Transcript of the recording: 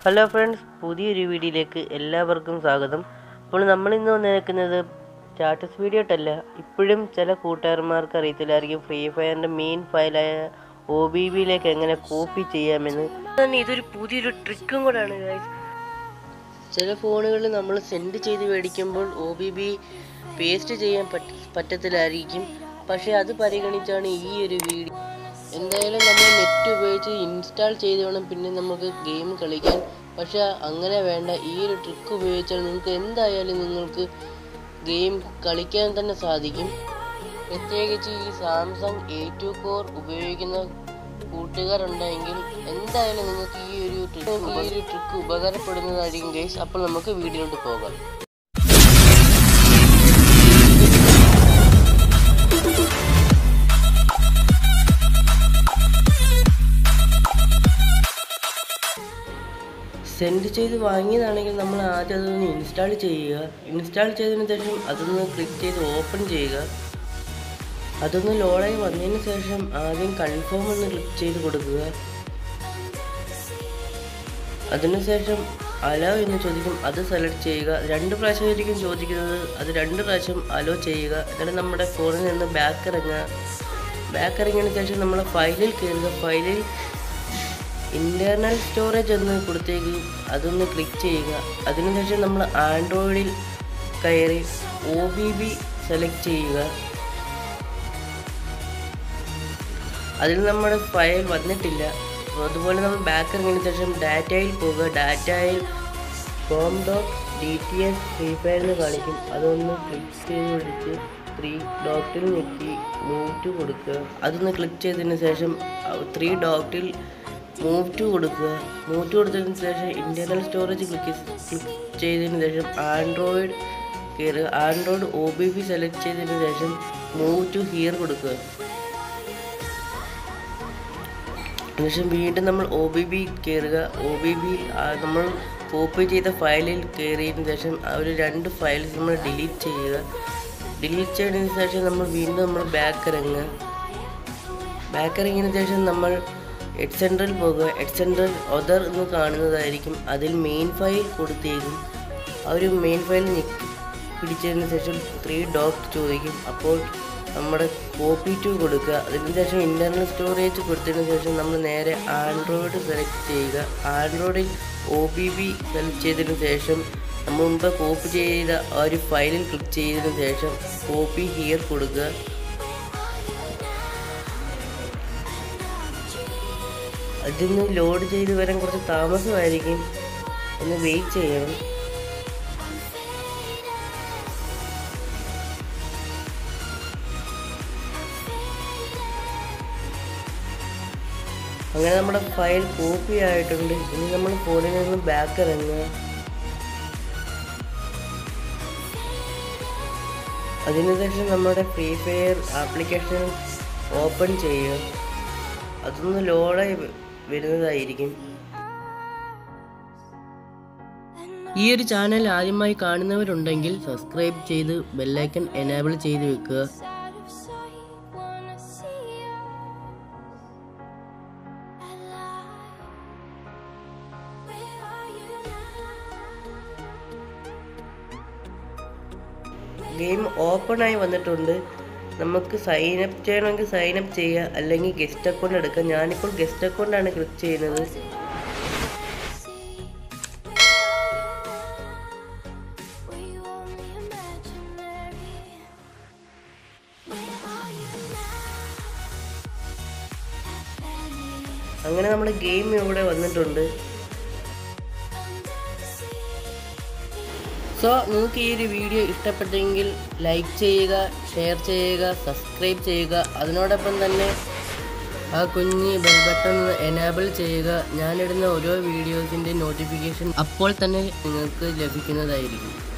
hello friends പുതിയൊരു വീഡിയോയിലേക്ക് എല്ലാവർക്കും സ്വാഗതം അപ്പോൾ നമ്മൾ ഇന്ന് വന്നിരിക്കുന്നത് സ്റ്റാറ്റസ് വീഡിയോ ആയിട്ടല്ല ഇപ്പോഴും ചില കൂട്ടുകാരന്മാർക്ക് അറിയത്തില്ലായിരിക്കും ഫ്രീ ഫയറിൻ്റെ മെയിൻ ഫയലായ ഒ ബി ബിയിലേക്ക് എങ്ങനെ കോപ്പി ചെയ്യാമെന്ന് തന്നെ ഇതൊരു പുതിയൊരു ട്രിക്കും കൂടാണ് ഗൈസ് ചില ഫോണുകളിൽ നമ്മൾ സെൻഡ് ചെയ്ത് മേടിക്കുമ്പോൾ ഒ ബി ബി പേസ്റ്റ് ചെയ്യാൻ പറ്റ പറ്റത്തില്ലായിരിക്കും പക്ഷേ അത് പരിഗണിച്ചാണ് ഈ ഒരു വീഡിയോ എന്തായാലും നമ്മൾ നെറ്റ് ഉപയോഗിച്ച് ഇൻസ്റ്റാൾ ചെയ്ത് വേണം പിന്നെ നമുക്ക് ഗെയിം കളിക്കാൻ പക്ഷെ അങ്ങനെ വേണ്ട ഈ ഒരു ട്രിക്ക് ഉപയോഗിച്ചാൽ നിങ്ങൾക്ക് എന്തായാലും നിങ്ങൾക്ക് ഗെയിം കളിക്കാൻ തന്നെ സാധിക്കും പ്രത്യേകിച്ച് ഈ സാംസങ് എ ടു കോർ ഉപയോഗിക്കുന്ന കൂട്ടുകാരുണ്ടെങ്കിൽ എന്തായാലും നിങ്ങൾക്ക് ഈ ഒരു ട്രിക്ക് ഈ ഒരു ട്രിക്ക് ഉപകാരപ്പെടുന്നതായിരിക്കും ഗൈസ് അപ്പോൾ നമുക്ക് വീഡിയോയിലോട്ട് പോകാം സെൻഡ് ചെയ്ത് വാങ്ങിയതാണെങ്കിൽ നമ്മൾ ആദ്യം അതൊന്ന് ഇൻസ്റ്റാൾ ചെയ്യുക ഇൻസ്റ്റാൾ ചെയ്തതിന് ശേഷം അതൊന്ന് ക്ലിക്ക് ചെയ്ത് ഓപ്പൺ ചെയ്യുക അതൊന്ന് ലോഡായി വന്നതിന് ശേഷം ആദ്യം കൺഫേം എന്ന് ക്ലിക്ക് ചെയ്ത് കൊടുക്കുക അതിനുശേഷം അലോ എന്ന് ചോദിക്കും അത് സെലക്ട് ചെയ്യുക രണ്ട് പ്രാവശ്യമായിരിക്കും ചോദിക്കുന്നത് അത് രണ്ട് പ്രാവശ്യം അലോ ചെയ്യുക എന്നിട്ട് നമ്മുടെ ഫോണിൽ നിന്ന് ബാക്ക് ഇറങ്ങുക ബാക്ക് ഇറങ്ങിയതിന് ശേഷം നമ്മൾ ഫയലിൽ കയറുക ഫയലിൽ ഇൻറ്റേർണൽ സ്റ്റോറേജ് എന്ന് കൊടുത്തേക്ക് അതൊന്ന് ക്ലിക്ക് ചെയ്യുക അതിനുശേഷം നമ്മൾ ആൻഡ്രോയിഡിൽ കയറി ഒ ബി ബി സെലക്ട് ചെയ്യുക അതിൽ നമ്മുടെ ഫയൽ വന്നിട്ടില്ല അതുപോലെ നമ്മൾ ബാക്ക് ഇറങ്ങിയതിന് ശേഷം ഡാറ്റയിൽ പോകുക ഡാറ്റയിൽ com dot D T S free fire എന്ന് കാണിക്കും അതൊന്ന് ക്ലിക്ക് ചെയ്ത് പിടിച്ച് ത്രീ ഡോട്ടിൽ ഞെക്കി മൂവ് ടു കൊടുക്കുക അതൊന്ന് ക്ലിക്ക് ചെയ്തതിന് ശേഷം ത്രീ ഡോട്ടിൽ മൂവ് ടു കൊടുക്കുക മൂവ് ടു കൊടുത്തതിന് ശേഷം ഇൻറ്റേർണൽ സ്റ്റോറേജ് ക്ലിക്ക് ക്ലിക്ക് ചെയ്തതിന് ശേഷം ആൻഡ്രോയിഡ് കയറുക Android O B B select ചെയ്തതിന് ശേഷം മൂവ് ടു ഹിയർ കൊടുക്കുക അതിനുശേഷം വീണ്ടും നമ്മൾ ഒ ബി ബി കയറുക ഒ ബി ബി നമ്മൾ കോപ്പി ചെയ്ത ഫയലിൽ കയറിയതിന് ശേഷം ആ ഒരു രണ്ട് ഫയൽസ് നമ്മൾ ഡിലീറ്റ് ചെയ്യുക ഡിലീറ്റ് ചെയ്തതിന് ശേഷം നമ്മൾ വീണ്ടും നമ്മൾ ബാക്ക് ഇറങ്ങുക ബാക്ക് ഇറങ്ങിയതിന് ശേഷം നമ്മൾ എഡ് സെൻറ്ററിൽ പോകുക എഡ് സെൻറ്ററിൽ ഒതർ എന്ന് കാണുന്നതായിരിക്കും അതിൽ മെയിൻ ഫയൽ കൊടുത്തേക്കും ആ ഒരു മെയിൻ ഫയൽ ഞെക്കി പിടിച്ചതിന് ശേഷം ത്രീ ഡോട്ട് ചോദിക്കും അപ്പോൾ നമ്മുടെ കോപ്പി ടു കൊടുക്കുക അതിന് ശേഷം ഇൻറ്റർണൽ സ്റ്റോറേജ് കൊടുത്തതിന് ശേഷം നമ്മൾ നേരെ ആൻഡ്രോയിഡ് സെലക്ട് ചെയ്യുക ആൻഡ്രോയിഡിൽ ഒ ബി ബി സെലക്ട് ചെയ്തതിന് ശേഷം നമ്മൾ മുമ്പ് കോപ്പി ചെയ്ത ആ ഒരു ഫയലിൽ ക്ലിക്ക് ചെയ്തതിന് ശേഷം കോപ്പി ഹിയർ കൊടുക്കുക അതിന്ന് ലോഡ് ചെയ്ത് വരാൻ കുറച്ച് താമസമായിരിക്കും ഒന്ന് വെയിറ്റ് ചെയ്യണം അങ്ങനെ നമ്മുടെ ഫയൽ കോപ്പി ആയിട്ടുണ്ട് ഇനി നമ്മൾ ഫോണിൽ നിന്ന് ബാക്ക് ഇറങ്ങുക അതിനുശേഷം നമ്മുടെ ഫ്രീ ഫയർ ആപ്ലിക്കേഷൻ ഓപ്പൺ ചെയ്യുക അതൊന്ന് ലോഡായി വരുന്നതായിരിക്കും ഈ ഒരു ചാനൽ ആദ്യമായി കാണുന്നവരുണ്ടെങ്കിൽ സബ്സ്ക്രൈബ് ചെയ്ത് ബെല്ലൈക്കൺ എനേബിൾ ചെയ്ത് വെക്കുക ഗെയിം ഓപ്പൺ ആയി വന്നിട്ടുണ്ട് നമുക്ക് സൈൻ അപ്പ് ചെയ്യണമെങ്കിൽ സൈൻ അപ്പ് ചെയ്യുക അല്ലെങ്കിൽ ഗസ്റ്റ് അക്കൗണ്ട് എടുക്കാം ഞാനിപ്പോൾ ഗസ്റ്റ് അക്കൗണ്ടാണ് ക്ലിക്ക് ചെയ്യുന്നത് അങ്ങനെ നമ്മുടെ ഗെയിം ഇവിടെ വന്നിട്ടുണ്ട് സോ നിങ്ങൾക്ക് ഈ ഒരു വീഡിയോ ഇഷ്ടപ്പെട്ടെങ്കിൽ ലൈക്ക് ചെയ്യുക ഷെയർ ചെയ്യുക സബ്സ്ക്രൈബ് ചെയ്യുക അതിനോടൊപ്പം തന്നെ ആ കുഞ്ഞ് ബെൽ ബട്ടൺ എനാബിൾ ചെയ്യുക ഞാനിടുന്ന ഓരോ വീഡിയോസിൻ്റെ നോട്ടിഫിക്കേഷൻ അപ്പോൾ തന്നെ നിങ്ങൾക്ക് ലഭിക്കുന്നതായിരിക്കും